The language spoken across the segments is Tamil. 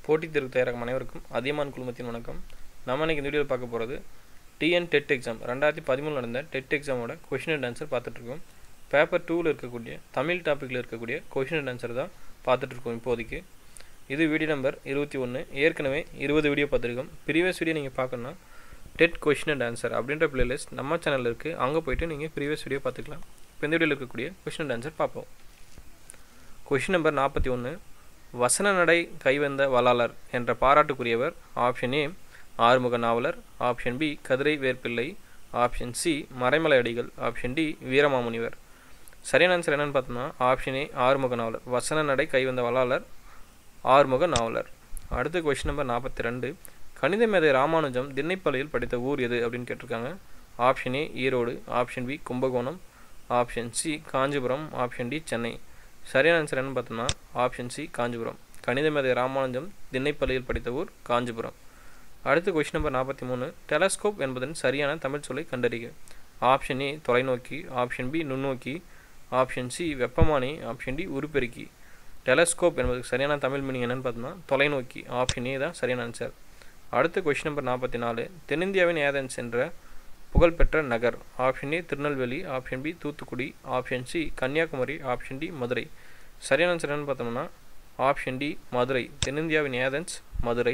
போட்டித் தேர்வு தயாராகும் அனைவருக்கும் அதியமான் குழுமத்தின் வணக்கம் நம்ம இன்னைக்கு இந்த வீடியோவில் பார்க்க போகிறது டிஎன் டெட் எக்ஸாம் ரெண்டாயிரத்தி பதிமூணு நடந்த டெட் எக்ஸாமோட கொஷின் அண்ட் ஆன்சர் பார்த்துட்ருக்கோம் பேப்பர் டூவில் இருக்கக்கூடிய தமிழ் டாப்பிக்கில் இருக்கக்கூடிய கொஷின் அண்ட் ஆன்சர் தான் பார்த்துட்ருக்கோம் இப்போதைக்கு இது வீடியோ நம்பர் இருபத்தி ஒன்று ஏற்கனவே இருபது வீடியோ பார்த்துருக்கோம் ப்ரீவியஸ் வீடியோ நீங்கள் பார்க்கணுன்னா டெட் கொஷின் அண்ட் ஆன்சர் அப்படின்ற பிளேலிஸ்ட் நம்ம சேனலில் இருக்குது அங்கே போயிட்டு நீங்கள் ப்ரீவியஸ் வீடியோ பார்த்துக்கலாம் இப்போ இந்த வீடியோவில் இருக்கக்கூடிய கொஷின் அண்ட் ஆன்சர் பார்ப்போம் கொஷின் நம்பர் நாற்பத்தி ஒன்று வசன நடை கைவந்த வளாளர் என்ற பாராட்டுக்குரியவர் option A Arumuga Navalar option B Kathirai Verpillai option C Maraimalai அடிகள் ஆப்ஷன் டி வீரமாமுனிவர் சரியான ஆன்சர் என்னன்னு பார்த்தோம்னா ஆப்ஷன் ஏ ஆறுமுக நாவலர் வசன நடை கைவந்த வளாளர் ஆறுமுக நாவலர் அடுத்த கொஷின் நம்பர் நாற்பத்தி ரெண்டு கணித மேதை ராமானுஜம் திண்ணைப்பள்ளியில் படித்த ஊர் எது அப்படின்னு கேட்டிருக்காங்க option A Erode option B Kumbakonam option C Kanchipuram option D Chennai சரியான ஆன்சர் என்னன்னு பார்த்தோம்னா ஆப்ஷன் சி காஞ்சிபுரம் கணித மேதை ராமானுஜம் திண்ணைப்பள்ளியில் படித்த ஊர் காஞ்சிபுரம் அடுத்த கொஷின் நம்பர் நாற்பத்தி மூணு டெலஸ்கோப் என்பதன் சரியான தமிழ் சொல்லை கண்டறிக ஆப்ஷன் ஏ தொலைநோக்கி ஆப்ஷன் பி நுண்ணோக்கி ஆப்ஷன் சி வெப்பமானி ஆப்ஷன் டி உருப்பெருக்கி டெலஸ்கோப் என்பதுக்கு சரியான தமிழ் மீனிங் என்னன்னு பார்த்தோம்னா தொலைநோக்கி ஆப்ஷன் ஏ தான் சரியான ஆன்சர் அடுத்த கொஷின் நம்பர் நாற்பத்தி நாலு தென்னிந்தியாவின் ஏதென்ஸ் என்ற புகழ்பெற்ற நகர் option A Tirunelveli option B Thoothukudi option C Kanyakumari option D Madurai சரியான ஆன்சர் என்னன்னு பார்த்தோம்னா ஆப்ஷன் டி மதுரை தென்னிந்தியாவின் ஏதென்ஸ் மதுரை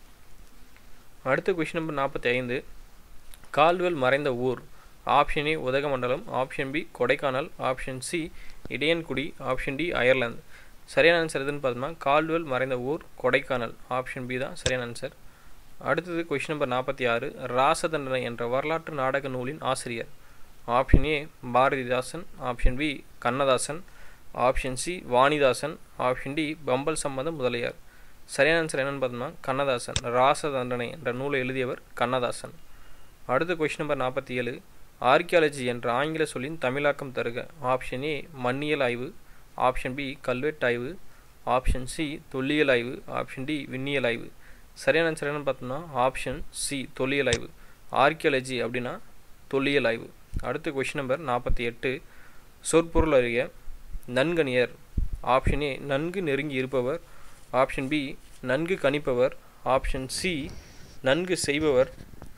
அடுத்த கொஷின் நம்பர் நாற்பத்தி ஐந்து கால்வெல் மறைந்த ஊர் option A Udhagamandalam option B Kodaikanal option C Idayankudi option D Ireland சரியான ஆன்சர் எதுன்னு பார்த்தோம்னா கால்வெல் மறைந்த ஊர் கொடைக்கானல் ஆப்ஷன் பி தான் சரியான ஆன்சர் அடுத்தது கொஷின் நம்பர் நாற்பத்தி ஆறு ராசதண்டனை என்ற வரலாற்று நாடக நூலின் ஆசிரியர் option A Bharathidasan option B Kannadasan option C Vanidasan option D Pammal Sambandam Mudaliar சரியான ஆன்சர் என்னென்னு பார்த்தோம்னா கண்ணதாசன் ராசதண்டனை என்ற நூலை எழுதியவர் கண்ணதாசன் அடுத்த கொஷின் நம்பர் நாற்பத்தி ஏழு ஆர்கியாலஜி என்ற ஆங்கில சொல்லின் தமிழாக்கம் தருக ஆப்ஷன் ஏ மண்ணியல் ஆய்வு ஆப்ஷன் பி கல்வெட்டு ஆய்வு ஆப்ஷன் சி தொல்லியல் ஆய்வு ஆப்ஷன் டி விண்ணியல் ஆய்வு சரியான ஆன்சர் என்னன்னு பார்த்தோம்னா ஆப்ஷன் சி தொல்லியல் ஆய்வு ஆர்கியாலஜி அப்படின்னா தொல்லியல் ஆய்வு அடுத்த கொஷின் நம்பர் நாற்பத்தி எட்டு சொற்பொருள் அறிய நன்கணியர் ஆப்ஷன் ஏ நன்கு நெருங்கி இருப்பவர் ஆப்ஷன் பி நன்கு கணிப்பவர் ஆப்ஷன் சி நன்கு செய்பவர்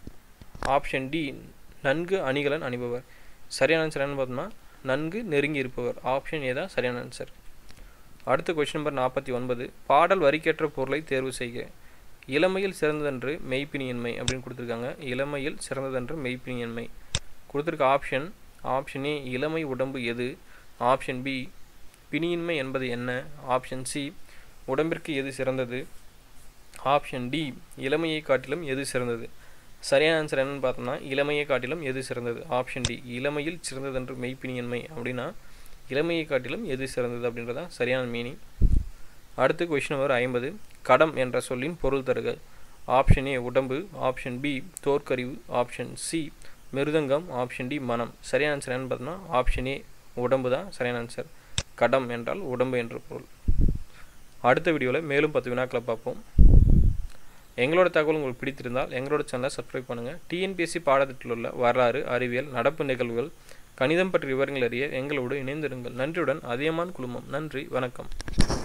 ஆப்ஷன் டி நன்கு அணிகலன் அணிபவர் சரியான ஆன்சர் என்னன்னு பார்த்தோம்னா நன்கு நெருங்கி இருப்பவர் ஆப்ஷன் ஏ தான் சரியான ஆன்சர் அடுத்த கொஷின் நம்பர் நாற்பத்தி ஒன்பது பாடல் வரிக்கேற்ற பொருளை தேர்வு செய்க இளமையில் சிறந்ததென்று மெய்ப்பினியன்மை அப்படின்னு கொடுத்துருக்காங்க இளமையில் சிறந்ததென்று மெய்ப்பினியன்மை கொடுத்துருக்க ஆப்ஷன் ஆப்ஷன் ஏ இளமை உடம்பு எது ஆப்ஷன் பி பிணியின்மை என்பது என்ன ஆப்ஷன் சி உடம்பிற்கு எது சிறந்தது ஆப்ஷன் டி இளமையை காட்டிலும் எது சிறந்தது சரியான ஆன்சர் என்னன்னு பார்த்தோம்னா இளமையை காட்டிலும் எது சிறந்தது ஆப்ஷன் டி இளமையில் சிறந்ததென்று மெய்ப்பினியன்மை அப்படின்னா இளமையை காட்டிலும் எது சிறந்தது அப்படின்றதா சரியான மீனிங் அடுத்து கொஷின் நம்பர் ஐம்பது கடம் என்ற சொல்லின் பொருள் தருக ஆப்ஷன் ஏ உடம்பு ஆப்ஷன் பி தோற்கறிவு ஆப்ஷன் சி மிருதங்கம் ஆப்ஷன் டி மனம் சரியான ஆன்சர் என்னன்னு பார்த்தோம்னா ஆப்ஷன் ஏ உடம்பு தான் சரியான ஆன்சர் கடம் என்றால் உடம்பு என்ற பொருள் அடுத்த வீடியோவில் மேலும் பத்து வினாக்களை பார்ப்போம் எங்களோட தகவல் உங்களுக்கு பிடித்திருந்தால் எங்களோட சேனலை சப்ஸ்கிரைப் பண்ணுங்கள் டிஎன்பிஎஸ்சி பாடத்திட்டத்தில் உள்ள வரலாறு அறிவியல் நடப்பு நிகழ்வுகள் கணிதம் பற்றிய விவரங்கள் அறிய எங்களோடு இணைந்திருங்கள் நன்றியுடன் அதியமான் குழுமம் நன்றி வணக்கம்